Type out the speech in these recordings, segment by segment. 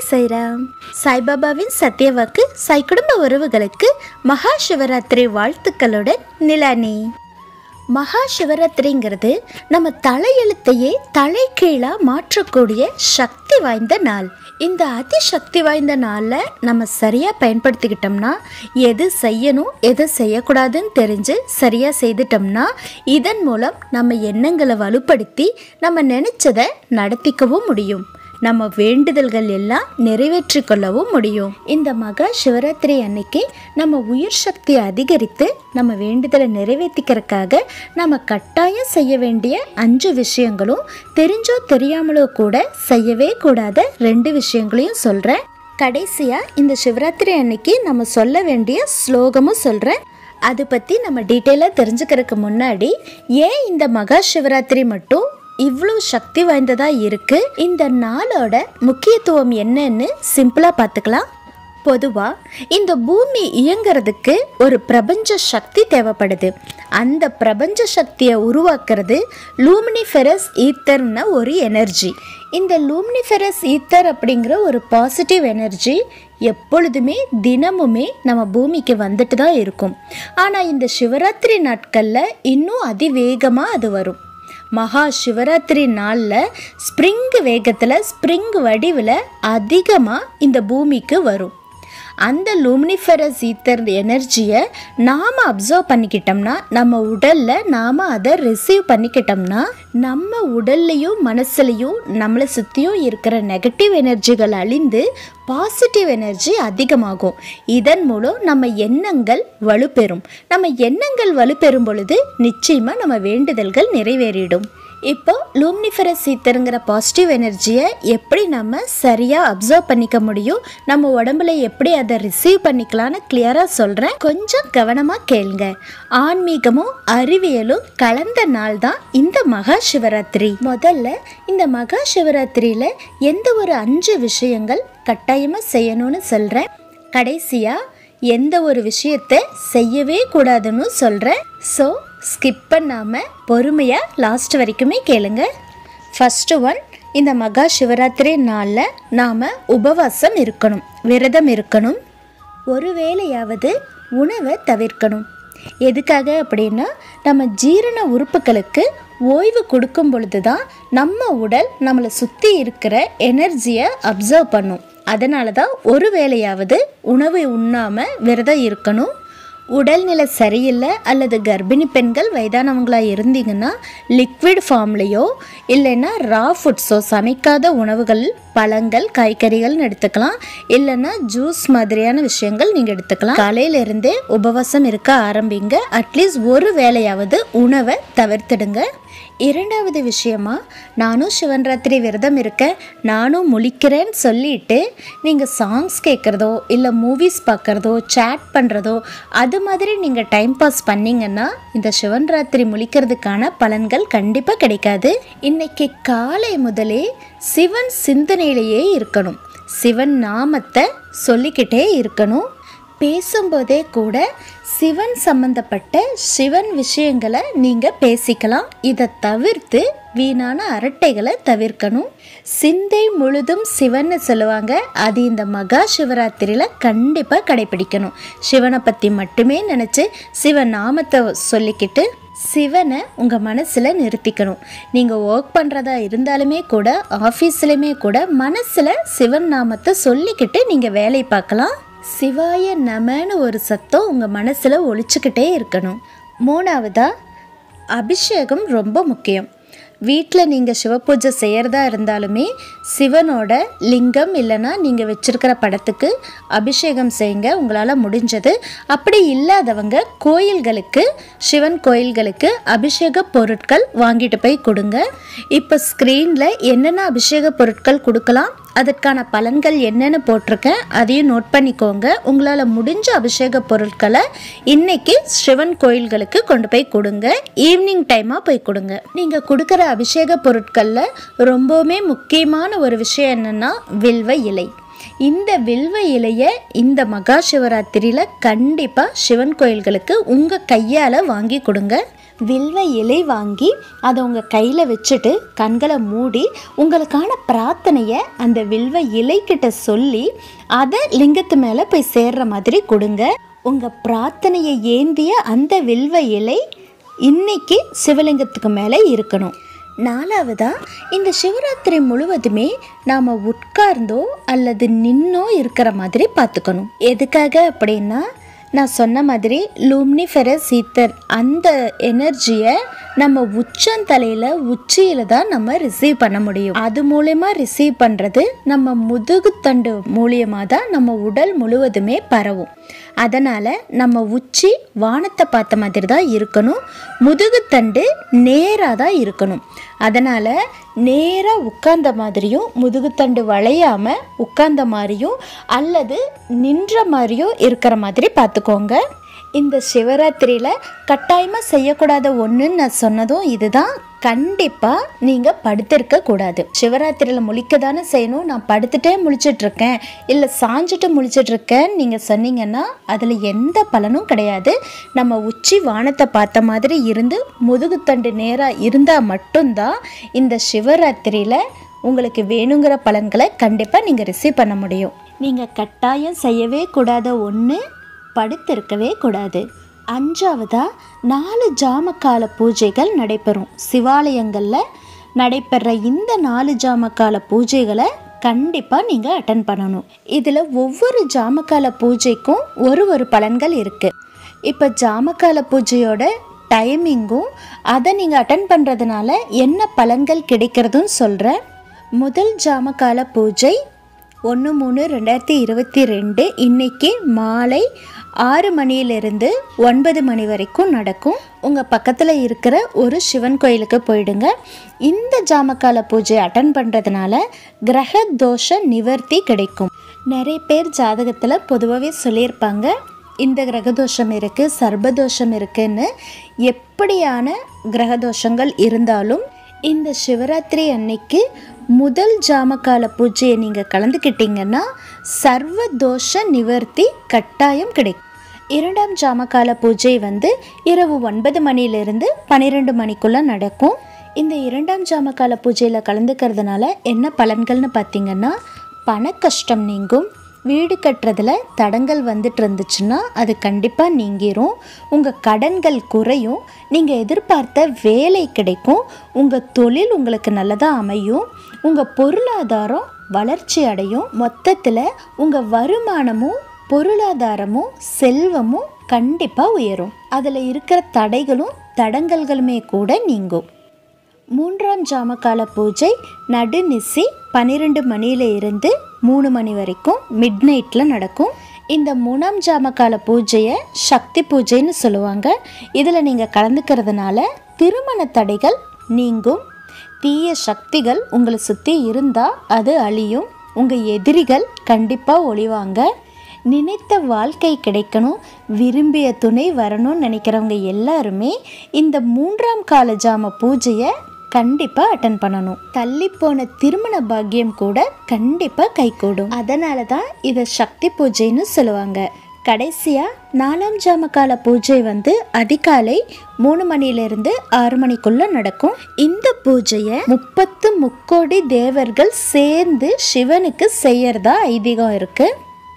சைராம் சாய்பாபாவின் சத்தியவாக்கு சாய் குடும்ப உறவுகளுக்கு மகா சிவராத்திரி வாழ்த்துக்களுடன் நிலானி மகா சிவராத்திரிங்கிறது நம்ம தலையெழுத்தையே தலைகீழாக மாற்றக்கூடிய சக்தி வாய்ந்த நாள் இந்த அதிசக்தி வாய்ந்த நாளில் நம்ம சரியாக பயன்படுத்திக்கிட்டோம்னா எது செய்யணும் எது செய்யக்கூடாதுன்னு தெரிஞ்சு சரியாக செய்துட்டோம்னா இதன் மூலம் நம்ம எண்ணங்களை வலுப்படுத்தி நம்ம நினச்சதை நடத்திக்கவும் முடியும் நம்ம வேண்டுதல்கள் எல்லாம் நிறைவேற்றி கொள்ளவும் முடியும் இந்த மகா சிவராத்திரி அன்னைக்கு நம்ம உயிர் சக்தி அதிகரித்து நம்ம வேண்டுதலை நிறைவேற்றிக்கிறதுக்காக நம்ம கட்டாயம் செய்ய வேண்டிய அஞ்சு விஷயங்களும் தெரிஞ்சோ தெரியாமலோ கூட செய்யவே கூடாத ரெண்டு விஷயங்களையும் சொல்கிறேன் கடைசியாக இந்த சிவராத்திரி அன்னைக்கு நம்ம சொல்ல வேண்டிய ஸ்லோகமும் சொல்கிறேன் அதை பற்றி நம்ம டீட்டெயிலாக தெரிஞ்சுக்கிறதுக்கு முன்னாடி ஏன் இந்த மகா சிவராத்திரி மட்டும் இவ்வளோ சக்தி வாய்ந்ததாக இருக்குது இந்த நாளோட முக்கியத்துவம் என்னன்னு சிம்பிளாக பார்த்துக்கலாம் பொதுவாக இந்த பூமி இயங்கிறதுக்கு ஒரு பிரபஞ்ச சக்தி தேவைப்படுது அந்த பிரபஞ்ச சக்தியை உருவாக்குறது லூமினிஃபெரஸ் ஈத்தர்னு ஒரு எனர்ஜி இந்த லூமினிஃபெரஸ் ஈத்தர் அப்படிங்கிற ஒரு பாசிட்டிவ் எனர்ஜி எப்பொழுதுமே தினமுமே நம்ம பூமிக்கு வந்துட்டு தான் இருக்கும் ஆனால் இந்த சிவராத்திரி நாட்களில் இன்னும் அதிவேகமாக அது வரும் மகா சிவராத்திரி நாளில் ஸ்ப்ரிங் வேகத்தில் ஸ்ப்ரிங் வடிவில் அதிகமாக இந்த பூமிக்கு வரும் அந்த லூமினிஃபெரஸ் ஈத்தர் எனர்ஜியை நாம் அப்சர்வ் பண்ணிக்கிட்டோம்னா நம்ம உடலில் நாம் அதை ரிசீவ் பண்ணிக்கிட்டோம்னா நம்ம உடல்லையும் மனசுலையும் நம்மளை சுற்றியும் இருக்கிற நெகட்டிவ் எனர்ஜிகள் அழிந்து பாசிட்டிவ் எனர்ஜி அதிகமாகும் இதன் மூலம் நம்ம எண்ணங்கள் வலுப்பெறும் நம்ம எண்ணங்கள் வலுப்பெறும் பொழுது நிச்சயமாக நம்ம வேண்டுதல்கள் நிறைவேறிடும் இப்போ லூம்னிஃபரஸ் ஈத்தருங்கிற பாசிட்டிவ் எனர்ஜியை எப்படி நம்ம சரியாக அப்சர்வ் பண்ணிக்க முடியும் நம்ம உடம்புல எப்படி அதை ரிசீவ் பண்ணிக்கலாம்னு கிளியராக சொல்கிறேன் கொஞ்சம் கவனமாக கேளுங்க ஆன்மீகமும் அறிவியலும் கலந்த நாள் தான் இந்த மகா சிவராத்திரி முதல்ல இந்த மகா சிவராத்திரியில் எந்த ஒரு அஞ்சு விஷயங்கள் கட்டாயமாக செய்யணும்னு சொல்கிறேன் கடைசியாக எந்த ஒரு விஷயத்தை செய்யவே கூடாதுன்னு சொல்கிறேன் ஸோ ஸ்கிப் பண்ணாமல் பொறுமையாக லாஸ்ட் வரைக்குமே கேளுங்க ஃபஸ்ட்டு ஒன் இந்த மகா சிவராத்திரி நாளில் நாம் உபவாசம் இருக்கணும் விரதம் இருக்கணும் ஒரு வேளையாவது உணவை தவிர்க்கணும் எதுக்காக அப்படின்னா நம்ம ஜீரண உறுப்புகளுக்கு ஓய்வு கொடுக்கும் பொழுது தான் நம்ம உடல் நம்மளை சுற்றி இருக்கிற எனர்ஜியை அப்சர்வ் பண்ணும் அதனால தான் ஒரு வேளையாவது உணவு உண்ணாமல் விரதம் இருக்கணும் உடல்நிலை சரியில்லை அல்லது கர்ப்பிணி பெண்கள் வயதானவங்களாக இருந்தீங்கன்னா லிக்விட் ஃபார்ம்லேயோ இல்லைன்னா ரா ஃபுட்ஸோ சமைக்காத உணவுகள் பழங்கள் காய்கறிகள்னு எடுத்துக்கலாம் இல்லைன்னா ஜூஸ் மாதிரியான விஷயங்கள் நீங்கள் எடுத்துக்கலாம் காலையிலேருந்தே உபவாசம் இருக்க ஆரம்பிங்க அட்லீஸ்ட் ஒரு வேளையாவது உணவை தவிர்த்துடுங்க இரண்டாவது விஷயமா நானும் சிவன் ராத்திரி விரதம் இருக்கேன் நானும் முழிக்கிறேன்னு சொல்லிட்டு நீங்கள் சாங்ஸ் கேட்குறதோ இல்லை மூவிஸ் பார்க்குறதோ சேட் பண்ணுறதோ அது மாதிரி நீங்கள் டைம் பாஸ் பண்ணீங்கன்னா இந்த சிவன் ராத்திரி முழிக்கிறதுக்கான பலன்கள் கண்டிப்பாக கிடைக்காது இன்னைக்கு காலை முதலே சிவன் சிந்தனையிலேயே இருக்கணும் சிவன் நாமத்தை சொல்லிக்கிட்டே இருக்கணும் பேசும்போதே கூட சிவன் சம்பந்தப்பட்ட சிவன் விஷயங்களை நீங்கள் பேசிக்கலாம் இதை தவிர்த்து வீணான அரட்டைகளை தவிர்க்கணும் சிந்தை முழுதும் சிவன்னு சொல்லுவாங்க அது இந்த மகா சிவராத்திரியில் கண்டிப்பாக கடைபிடிக்கணும் சிவனை பற்றி மட்டுமே நினச்சி சிவன் நாமத்தை சொல்லிக்கிட்டு சிவனை உங்கள் மனசில் நிறுத்திக்கணும் நீங்கள் ஒர்க் பண்ணுறதா இருந்தாலுமே கூட ஆஃபீஸ்லையுமே கூட மனசில் சிவன் நாமத்தை சொல்லிக்கிட்டு நீங்கள் வேலை பார்க்கலாம் சிவாய நமன்னு ஒரு சத்தம் உங்கள் மனசில் ஒழிச்சுக்கிட்டே இருக்கணும் மூணாவதா அபிஷேகம் ரொம்ப முக்கியம் வீட்டில் நீங்கள் சிவபூஜை செய்கிறதா இருந்தாலுமே சிவனோட லிங்கம் இல்லைன்னா நீங்கள் வச்சுருக்கிற படத்துக்கு அபிஷேகம் செய்யுங்க உங்களால் முடிஞ்சது அப்படி இல்லாதவங்க கோயில்களுக்கு சிவன் கோயில்களுக்கு அபிஷேக பொருட்கள் வாங்கிட்டு போய் கொடுங்க இப்போ ஸ்க்ரீனில் என்னென்ன அபிஷேக பொருட்கள் கொடுக்கலாம் அதற்கான பலன்கள் என்னென்னு போட்டிருக்கேன் அதையும் நோட் பண்ணிக்கோங்க உங்களால் முடிஞ்ச அபிஷேக பொருட்களை இன்னைக்கு சிவன் கோயில்களுக்கு கொண்டு போய் கொடுங்க ஈவினிங் டைமாக போய் கொடுங்க நீங்கள் கொடுக்குற அபிஷேக பொருட்களில் ரொம்பவுமே முக்கியமான ஒரு விஷயம் என்னென்னா வில்வ இலை இந்த வில்வ இலையை இந்த மகா சிவராத்திரியில் கண்டிப்பாக சிவன் கோயில்களுக்கு உங்கள் கையால் வாங்கி கொடுங்க வில்வ இலை வாங்கி அதை உங்கள் கையில் வச்சுட்டு கண்களை மூடி உங்களுக்கான பிரார்த்தனையை அந்த வில்வ இலைக்கிட்ட சொல்லி அதை லிங்கத்து மேலே போய் சேர்ற மாதிரி கொடுங்க உங்கள் பிரார்த்தனையை ஏந்திய அந்த வில்வ இலை இன்னைக்கு சிவலிங்கத்துக்கு மேலே இருக்கணும் நாலாவதா இந்த சிவராத்திரி முழுவதுமே நாம் உட்கார்ந்தோ அல்லது நின்னோ இருக்கிற மாதிரி பார்த்துக்கணும் எதுக்காக அப்படின்னா நான் சொன்ன மாதிரி லூம்னிஃபெரஸ் சீத்தர் அந்த எனர்ஜியை நம்ம உச்சந்தலையில் உச்சியில் தான் நம்ம ரிசீவ் பண்ண முடியும் அது மூலயமா ரிசீவ் பண்ணுறது நம்ம முதுகுத்தண்டு மூலியமாக தான் நம்ம உடல் முழுவதுமே பரவும் அதனால் நம்ம உச்சி வானத்தை பார்த்த மாதிரி தான் இருக்கணும் முதுகுத்தண்டு நேராக தான் இருக்கணும் அதனால் நேராக உட்கார்ந்த மாதிரியும் முதுகுத்தண்டு வளையாமல் உட்கார்ந்த மாதிரியும் அல்லது நின்ற மாதிரியும் இருக்கிற மாதிரி பார்த்துக்கோங்க இந்த சிவராத்திரியில் கட்டாயமாக செய்யக்கூடாத ஒன்றுன்னு நான் சொன்னதும் இதுதான் கண்டிப்பாக நீங்கள் படுத்திருக்க கூடாது சிவராத்திரியில் முழிக்க தானே செய்யணும் நான் படுத்துட்டே முழிச்சிட்ருக்கேன் இல்லை சாஞ்சிட்டு முழிச்சிட்ருக்கேன் நீங்கள் சொன்னீங்கன்னா அதில் எந்த பலனும் கிடையாது நம்ம உச்சி வானத்தை பார்த்த மாதிரி இருந்து முதுகுத்தண்டு நேராக இருந்தால் மட்டும்தான் இந்த சிவராத்திரியில் உங்களுக்கு வேணுங்கிற பலன்களை கண்டிப்பாக நீங்கள் ரிசீவ் பண்ண முடியும் நீங்கள் கட்டாயம் செய்யவே கூடாத ஒன்று படுத்திருக்கவே கூடாது அஞ்சாவதா நாலு ஜாமக்கால பூஜைகள் நடைபெறும் சிவாலயங்களில் நடைபெற இந்த நாலு ஜாமக்கால பூஜைகளை கண்டிப்பாக நீங்கள் அட்டன் பண்ணணும் இதில் ஒவ்வொரு ஜாமக்கால பூஜைக்கும் ஒரு ஒரு பலன்கள் இருக்குது இப்போ ஜாமக்கால பூஜையோட டைமிங்கும் அதை நீங்கள் அட்டன் பண்ணுறதுனால என்ன பலன்கள் கிடைக்கிறதும் சொல்கிறேன் முதல் ஜாமக்கால பூஜை ஒன்று மூணு ரெண்டாயிரத்தி இருபத்தி ரெண்டு இன்னைக்கு மாலை ஆறு மணியிலிருந்து ஒன்பது மணி வரைக்கும் நடக்கும் உங்கள் பக்கத்தில் இருக்கிற ஒரு சிவன் கோயிலுக்கு போயிடுங்க இந்த ஜாமக்கால பூஜை அட்டன் பண்ணுறதுனால கிரக தோஷ நிவர்த்தி கிடைக்கும் நிறைய பேர் ஜாதகத்தில் பொதுவாகவே சொல்லியிருப்பாங்க இந்த கிரகதோஷம் இருக்குது சர்பதோஷம் இருக்குன்னு எப்படியான கிரகதோஷங்கள் இருந்தாலும் இந்த சிவராத்திரி அன்னைக்கு முதல் ஜாமக்கால பூஜையை நீங்கள் கலந்துக்கிட்டீங்கன்னா சர்வ தோஷ நிவர்த்தி கட்டாயம் கிடைக்கும் இரண்டாம் ஜாமக்கால பூஜை வந்து இரவு ஒன்பது மணியிலிருந்து பன்னிரெண்டு மணிக்குள்ளே நடக்கும் இந்த இரண்டாம் ஜாமக்கால பூஜையில் கலந்துக்கிறதுனால என்ன பலன்கள்னு பார்த்தீங்கன்னா பண கஷ்டம் நீங்கும் வீடு கட்டுறதுல தடங்கள் வந்துட்டு இருந்துச்சுன்னா அது கண்டிப்பாக நீங்கிரும் உங்கள் கடன்கள் குறையும் நீங்கள் எதிர்பார்த்த வேலை கிடைக்கும் உங்கள் தொழில் உங்களுக்கு நல்லதாக அமையும் உங்கள் பொருளாதாரம் வளர்ச்சி அடையும் மொத்தத்தில் உங்கள் வருமானமும் பொருளாதாரமும் செல்வமும் கண்டிப்பாக உயரும் அதில் இருக்கிற தடைகளும் தடங்கல்களுமே கூட நீங்கும் மூன்றாம் ஜாமக்கால பூஜை நடுநிசி பன்னிரெண்டு மணியில இருந்து மூணு மணி வரைக்கும் மிட் நைட்டில் நடக்கும் இந்த மூணாம் ஜாமக்கால பூஜையை சக்தி பூஜைன்னு சொல்லுவாங்க இதில் நீங்கள் கலந்துக்கிறதுனால திருமண தடைகள் நீங்கும் தீய சக்திகள் உங்களை சுற்றி இருந்தால் அது அழியும் உங்கள் எதிரிகள் கண்டிப்பாக ஒளிவாங்க நினைத்த வாழ்க்கை கிடைக்கணும் விரும்பிய துணை வரணும்னு நினைக்கிறவங்க எல்லாருமே இந்த மூன்றாம் கால ஜாம பூஜையை கண்டிப்பாக அட்டன் பண்ணணும் தள்ளி போன திருமண பாக்கியம் கூட கண்டிப்பாக கைகூடும் அதனால தான் இதை சக்தி பூஜைன்னு சொல்லுவாங்க கடைசியாக நாலாம் ஜாமக்கால பூஜை வந்து அதிகாலை மூணு மணியிலிருந்து ஆறு மணிக்குள்ள நடக்கும் இந்த பூஜையை முப்பத்து முக்கோடி தேவர்கள் சேர்ந்து சிவனுக்கு செய்யறதா ஐதீகம் இருக்கு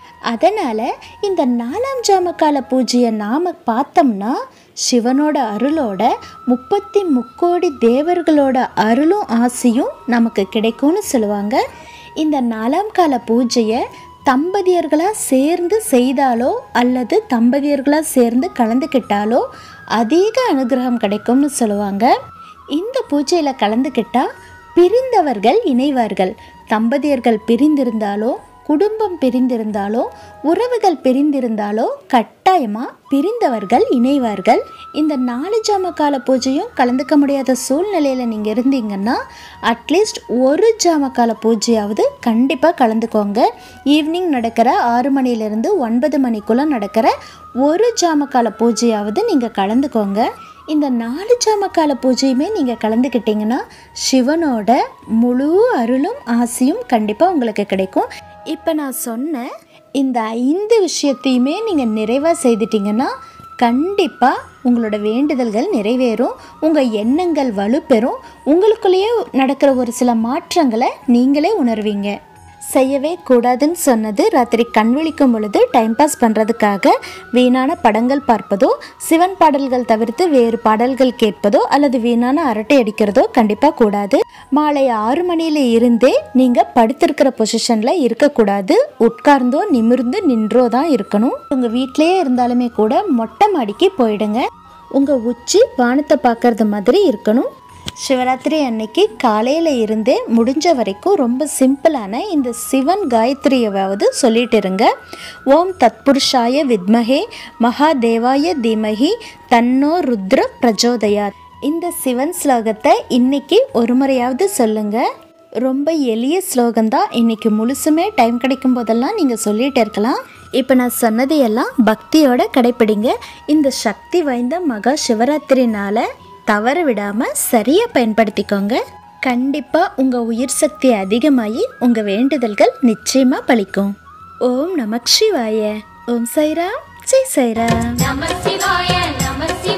அதனால் இந்த நாலாம் ஜாமக்கால பூஜையை நாம் பார்த்தோம்னா சிவனோட அருளோட முப்பத்தி முக்கோடி தேவர்களோட அருளும் ஆசையும் நமக்கு கிடைக்கும்னு சொல்லுவாங்க இந்த நாலாம் கால பூஜையை தம்பதியர்களாக சேர்ந்து செய்தாலோ அல்லது தம்பதியர்களாக சேர்ந்து கலந்துக்கிட்டாலோ அதிக அனுகிரகம் கிடைக்கும்னு சொல்லுவாங்க இந்த பூஜையில் கலந்துக்கிட்டால் பிரிந்தவர்கள் இணைவார்கள் தம்பதியர்கள் பிரிந்திருந்தாலோ குடும்பம் பிரிந்திருந்தாலோ உறவுகள் பிரிந்திருந்தாலோ கட்டாயமாக பிரிந்தவர்கள் இணைவார்கள் இந்த நாலு ஜாம கால பூஜையும் கலந்துக்க முடியாத சூழ்நிலையில் நீங்கள் இருந்தீங்கன்னா அட்லீஸ்ட் ஒரு ஜாம கால பூஜையாவது கண்டிப்பாக கலந்துக்கோங்க ஈவினிங் நடக்கிற ஆறு மணிலேருந்து ஒன்பது மணிக்குள்ளே நடக்கிற ஒரு ஜாம கால பூஜையாவது நீங்கள் கலந்துக்கோங்க இந்த நாலு ஜாமக்கால பூஜையுமே நீங்கள் கலந்துக்கிட்டீங்கன்னா சிவனோட முழு அருளும் ஆசையும் கண்டிப்பாக உங்களுக்கு கிடைக்கும் இப்போ நான் சொன்ன இந்த ஐந்து விஷயத்தையுமே நீங்கள் நிறைவாக செய்துட்டீங்கன்னா கண்டிப்பாக உங்களோட வேண்டுதல்கள் நிறைவேறும் உங்கள் எண்ணங்கள் வலுப்பெறும் உங்களுக்குள்ளேயே நடக்கிற ஒரு சில மாற்றங்களை நீங்களே உணர்வீங்க செய்யவே கூடாதுன்னு சொன்னது ராத்திரி கண் விழிக்கும் பொழுது டைம் பாஸ் பண்ணுறதுக்காக வீணான படங்கள் பார்ப்பதோ சிவன் பாடல்கள் தவிர்த்து வேறு பாடல்கள் கேட்பதோ அல்லது வீணான அரட்டை அடிக்கிறதோ கண்டிப்பாக கூடாது மாலை ஆறு மணியில இருந்தே நீங்கள் படுத்திருக்கிற பொசிஷனில் இருக்கக்கூடாது உட்கார்ந்தோ நிமிர்ந்து நின்றோ தான் இருக்கணும் உங்கள் வீட்டிலேயே இருந்தாலுமே கூட மொட்டை மாடிக்கு போயிடுங்க உங்கள் உச்சி வானத்தை பார்க்கறது மாதிரி இருக்கணும் சிவராத்திரி அன்னைக்கு காலையில் இருந்தே முடிஞ்ச வரைக்கும் ரொம்ப சிம்பிளான இந்த சிவன் காயத்ரியவாவது சொல்லிட்டு இருங்க ஓம் தத்புருஷாய வித்மஹே மகாதேவாய தீமஹி தன்னோ ருத்ர பிரஜோதயாத் இந்த சிவன் ஸ்லோகத்தை இன்னைக்கு ஒரு முறையாவது சொல்லுங்க ரொம்ப எளிய ஸ்லோகம் தான் இன்னைக்கு முழுசுமே டைம் கிடைக்கும் போதெல்லாம் நீங்கள் சொல்லிட்டு இருக்கலாம் இப்போ நான் சொன்னதையெல்லாம் பக்தியோட கடைப்பிடிங்க இந்த சக்தி வாய்ந்த மகா சிவராத்திரினால தவற விடாமல் சரியாக பயன்படுத்திக்கோங்க கண்டிப்பாக உங்கள் உயிர் சக்தி அதிகமாகி உங்கள் வேண்டுதல்கள் நிச்சயமாக பலிக்கும் ஓம் நமக் சிவாய ஓம் சைராம் ஜெய் சைராம் நம சிவாய நம சிவாய